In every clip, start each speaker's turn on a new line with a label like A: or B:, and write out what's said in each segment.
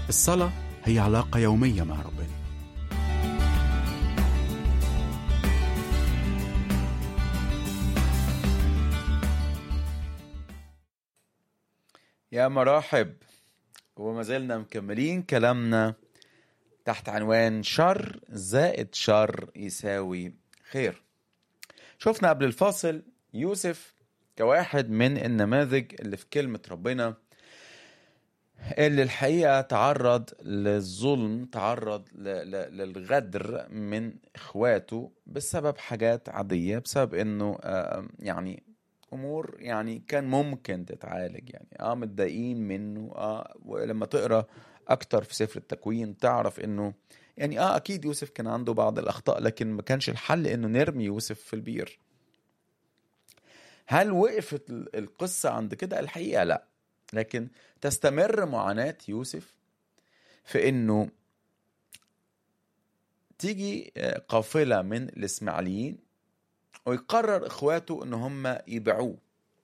A: الصلاة هي علاقة يومية مع ربنا
B: يا مرحب وما زلنا مكملين كلامنا تحت عنوان شر زائد شر يساوي خير شفنا قبل الفاصل يوسف كواحد من النماذج اللي في كلمة ربنا اللي الحقيقة تعرض للظلم تعرض ل- ل- للغدر من اخواته بسبب حاجات عادية بسبب انه آه، يعني امور يعني كان ممكن تتعالج يعني اه متضايقين منه اه ولما تقرا اكتر في سفر التكوين تعرف انه يعني اه اكيد يوسف كان عنده بعض الاخطاء لكن ما كانش الحل انه نرمي يوسف في البير هل وقفت ال- القصة عند كده الحقيقة لا لكن تستمر معاناة يوسف في انه تيجي آه، قافلة من الاسماعيليين ويقرر اخواته ان هم يبيعوه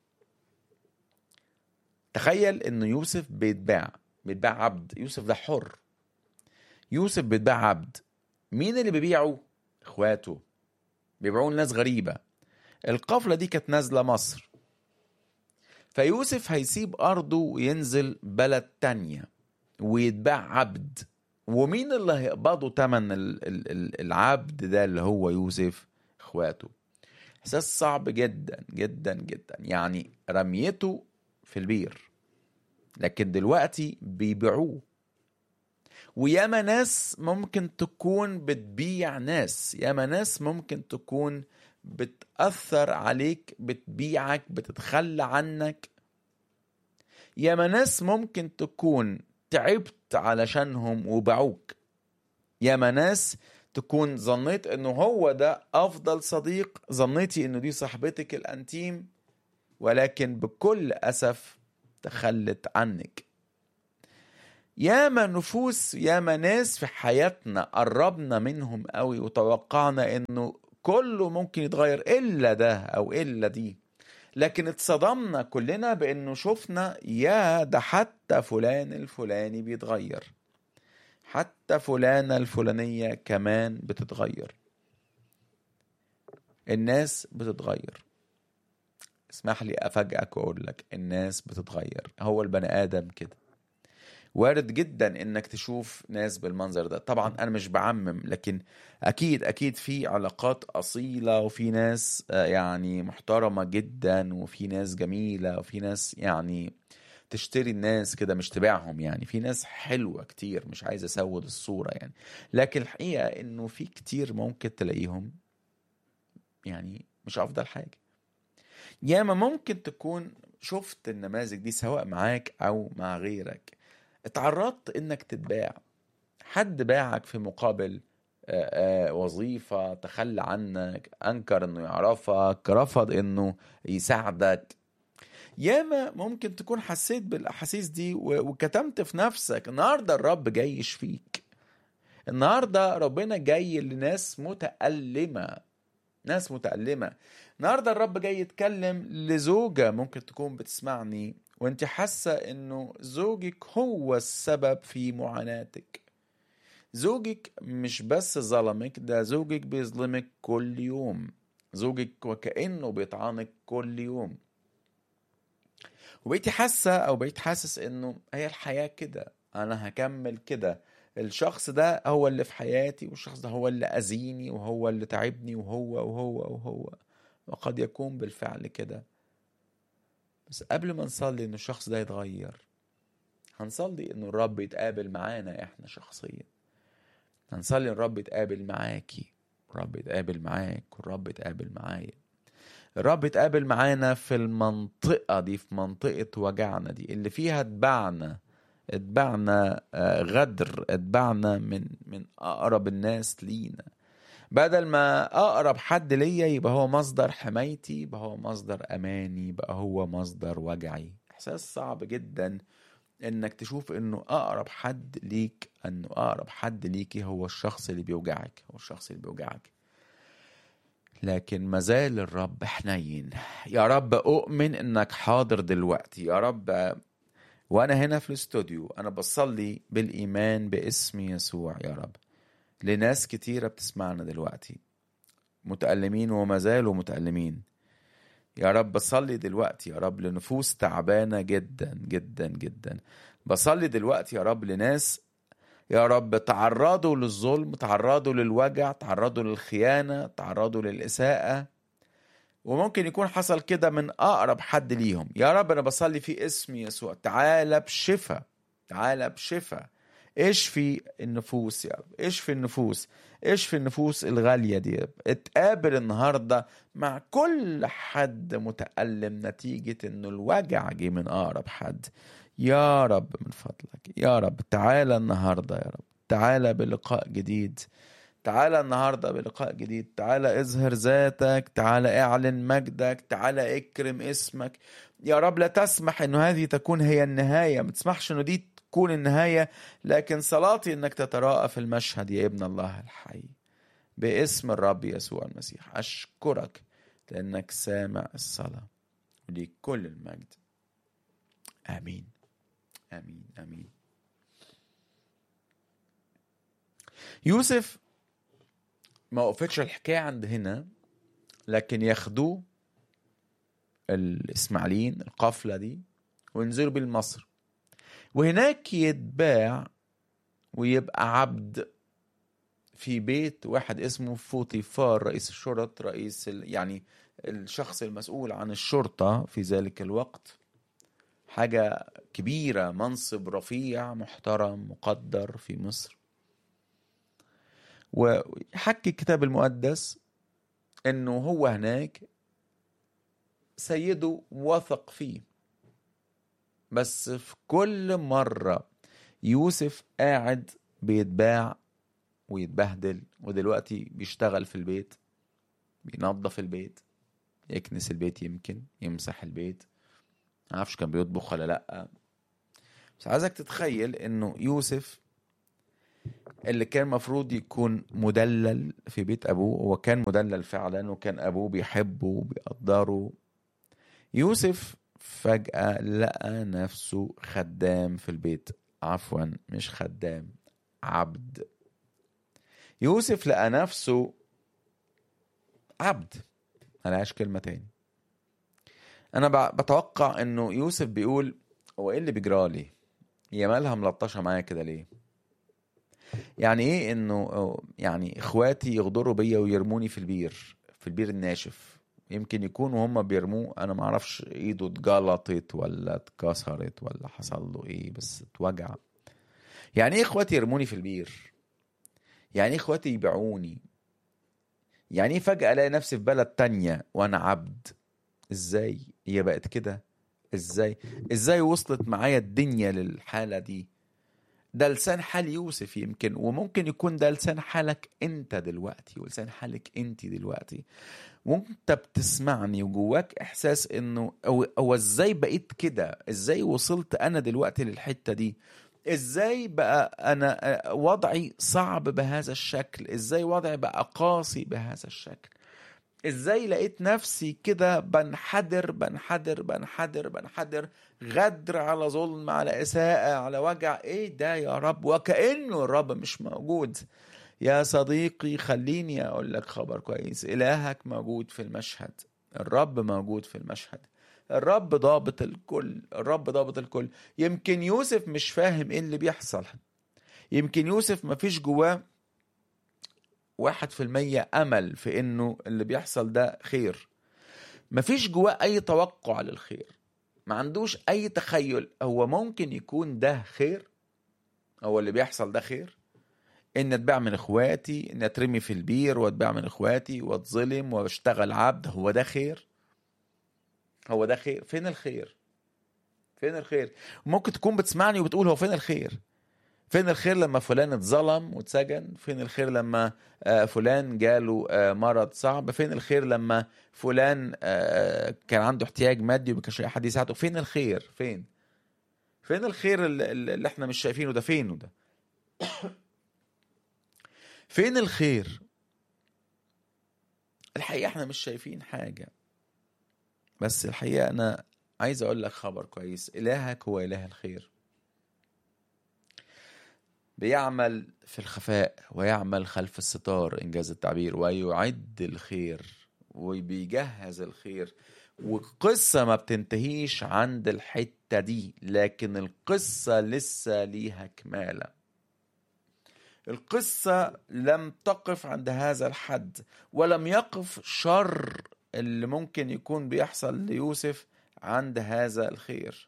B: تخيل ان يوسف بيتباع بيتباع عبد يوسف ده حر يوسف بيتباع عبد مين اللي بيبيعه اخواته بيبيعوه لناس غريبة القافلة دي كانت نازلة مصر فيوسف هيسيب أرضه وينزل بلد تانية ويتباع عبد ومين اللي هيقبضوا تمن ال- ال- ال- العبد ده اللي هو يوسف اخواته احساس صعب جدا جدا جدا يعني رميته في البير لكن دلوقتي بيبيعوه وياما ناس ممكن تكون بتبيع ناس ياما ناس ممكن تكون بتأثر عليك بتبيعك بتتخلى عنك ياما ناس ممكن تكون تعبت علشانهم وباعوك ياما ناس تكون ظنيت انه هو ده افضل صديق ظنيتي انه دي صاحبتك الانتيم ولكن بكل اسف تخلت عنك ياما نفوس ياما ناس في حياتنا قربنا منهم قوي وتوقعنا انه كله ممكن يتغير الا ده او الا دي لكن اتصدمنا كلنا بانه شفنا يا ده حتى فلان الفلاني بيتغير حتى فلانة الفلانية كمان بتتغير الناس بتتغير اسمح لي افاجئك واقول لك الناس بتتغير هو البني ادم كده وارد جدا انك تشوف ناس بالمنظر ده طبعا انا مش بعمم لكن اكيد اكيد في علاقات اصيله وفي ناس آه، يعني محترمه جدا وفي ناس جميله وفي ناس يعني تشتري الناس كده مش تبيعهم يعني في ناس حلوه كتير مش عايز اسود الصوره يعني لكن الحقيقه انه في كتير ممكن تلاقيهم يعني مش افضل حاجه ياما ممكن تكون شفت النماذج دي سواء معاك او مع غيرك اتعرضت انك تتباع حد باعك في مقابل آه، آه، وظيفة تخلى عنك أنكر إنه يعرفك رفض إنه يساعدك ياما ممكن تكون حسيت بالأحاسيس دي و- وكتمت في نفسك النهاردة الرب جاي يشفيك النهاردة ربنا جاي لناس متألمة ناس متألمة النهاردة الرب جاي يتكلم لزوجة ممكن تكون بتسمعني وانت حاسة انه زوجك هو السبب في معاناتك زوجك مش بس ظلمك ده زوجك بيظلمك كل يوم زوجك وكأنه بيطعنك كل يوم وبقيتي حاسة أو بقيت حاسس إنه هي الحياة كده أنا هكمل كده الشخص ده هو اللي في حياتي والشخص ده هو اللي أذيني وهو اللي تعبني وهو وهو وهو وقد يكون بالفعل كده بس قبل ما نصلي إن الشخص ده يتغير هنصلي إنه الرب يتقابل معانا إحنا شخصيا هنصلي إن الرب يتقابل معاكي الرب يتقابل معاك والرب يتقابل معايا الرب يتقابل معانا في المنطقة دي في منطقة وجعنا دي اللي فيها اتبعنا اتبعنا آه، غدر اتبعنا من من أقرب الناس لينا بدل ما أقرب حد ليا يبقى هو مصدر حمايتي يبقى هو مصدر أماني يبقى هو مصدر وجعي إحساس صعب جدا إنك تشوف إنه أقرب حد ليك إنه أقرب حد ليكي هو الشخص اللي بيوجعك هو الشخص اللي بيوجعك لكن مازال الرب حنين يا رب أؤمن إنك حاضر دلوقتي يا رب وانا هنا في الاستوديو انا بصلي بالايمان باسم يسوع يا رب لناس كتيره بتسمعنا دلوقتي متألمين وما زالوا متألمين يا رب بصلي دلوقتي يا رب لنفوس تعبانة جدا جدا جدا بصلي دلوقتي يا رب لناس يا رب تعرضوا للظلم تعرضوا للوجع تعرضوا للخيانة تعرضوا للإساءة وممكن يكون حصل كده من أقرب حد ليهم يا رب أنا بصلي في اسم يسوع تعالى بشفاء تعالى بشفاء اشفي النفوس يا رب اشفي النفوس اشفي النفوس الغالية دي يا رب. اتقابل النهاردة مع كل حد متألم نتيجة انه الوجع جه من اقرب حد يا رب من فضلك يا رب تعالى النهاردة يا رب تعالى بلقاء جديد تعالى النهاردة بلقاء جديد تعالى اظهر ذاتك تعالى اعلن مجدك تعالى اكرم اسمك يا رب لا تسمح انه هذه تكون هي النهاية ما تسمحش انه دي تكون النهاية لكن صلاتي انك تتراءى في المشهد يا ابن الله الحي باسم الرب يسوع المسيح اشكرك لانك سامع الصلاة وليك كل المجد امين امين امين يوسف ما وقفتش الحكاية عند هنا لكن ياخدوه الإسماعيليين القافلة دي وينزلوا بيه لمصر وهناك يتباع ويبقى عبد في بيت واحد اسمه فوطيفار رئيس الشرط رئيس ال... يعني الشخص المسؤول عن الشرطة في ذلك الوقت حاجة كبيرة منصب رفيع محترم مقدر في مصر ويحكي الكتاب المقدس انه هو هناك سيده وثق فيه بس في كل مرة يوسف قاعد بيتباع ويتبهدل ودلوقتي بيشتغل في البيت بينظف البيت يكنس البيت يمكن يمسح البيت معرفش كان بيطبخ ولا لأ بس عايزك تتخيل انه يوسف اللي كان مفروض يكون مدلل في بيت ابوه هو كان مدلل فعلا وكان ابوه بيحبه وبيقدره يوسف فجأة لقى نفسه خدام في البيت عفوا مش خدام عبد يوسف لقى نفسه عبد ملهاش كلمة تاني أنا ب- بتوقع إنه يوسف بيقول هو إيه اللي بيجرالي؟ هي مالها ملطشة معايا كده ليه؟ يعني إيه إنه يعني إخواتي يغدروا بيا ويرموني في البير في البير الناشف يمكن يكون وهم بيرموه انا ما اعرفش ايده اتجلطت ولا اتكسرت ولا حصل له ايه بس اتوجع يعني ايه اخواتي يرموني في البير يعني ايه اخواتي يبيعوني يعني ايه فجأة الاقي نفسي في بلد تانية وانا عبد ازاي هي بقت كده ازاي ازاي وصلت معايا الدنيا للحالة دي ده لسان حال يوسف يمكن وممكن يكون ده لسان حالك انت دلوقتي ولسان حالك انت دلوقتي وانت بتسمعني وجواك احساس انه هو هو ازاي بقيت كده ازاي وصلت انا دلوقتي للحته دي ازاي بقى انا وضعي صعب بهذا الشكل ازاي وضعي بقى قاسي بهذا الشكل ازاي لقيت نفسي كده بنحدر بنحدر بنحدر بنحدر غدر على ظلم على اساءة على وجع ايه ده يا رب وكأنه الرب مش موجود يا صديقي خليني اقول لك خبر كويس الهك موجود في المشهد الرب موجود في المشهد الرب ضابط الكل الرب ضابط الكل يمكن يوسف مش فاهم ايه اللي بيحصل يمكن يوسف مفيش جواه واحد في المية أمل في إنه اللي بيحصل ده خير مفيش جواه أي توقع للخير ما عندوش أي تخيل هو ممكن يكون ده خير هو اللي بيحصل ده خير ان اتباع من اخواتي ان اترمي في البير واتباع من اخواتي واتظلم واشتغل عبد هو ده خير هو ده خير فين الخير فين الخير ممكن تكون بتسمعني وبتقول هو فين الخير فين الخير لما فلان اتظلم واتسجن فين الخير لما آه، فلان جاله آه، مرض صعب فين الخير لما فلان آه، كان عنده احتياج مادي وما كانش لاقي حد يساعده فين الخير فين فين الخير اللي, اللي احنا مش شايفينه ده فينه ده فين الخير الحقيقة احنا مش شايفين حاجة بس الحقيقة انا عايز اقول لك خبر كويس الهك هو اله الخير بيعمل في الخفاء ويعمل خلف الستار انجاز التعبير ويعد الخير وبيجهز الخير والقصة ما بتنتهيش عند الحتة دي لكن القصة لسه ليها كمالة القصة لم تقف عند هذا الحد ولم يقف شر اللي ممكن يكون بيحصل ليوسف عند هذا الخير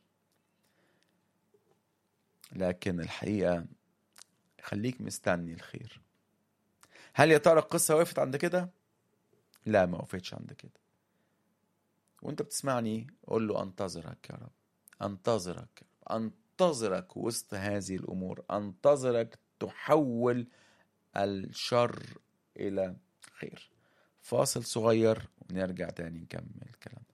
B: لكن الحقيقة خليك مستني الخير هل يا ترى القصة وقفت عند كده؟ لا ما وقفتش عند كده وانت بتسمعني قول له انتظرك يا رب انتظرك انتظرك وسط هذه الامور انتظرك تحول الشر الى خير فاصل صغير ونرجع تاني نكمل كلامنا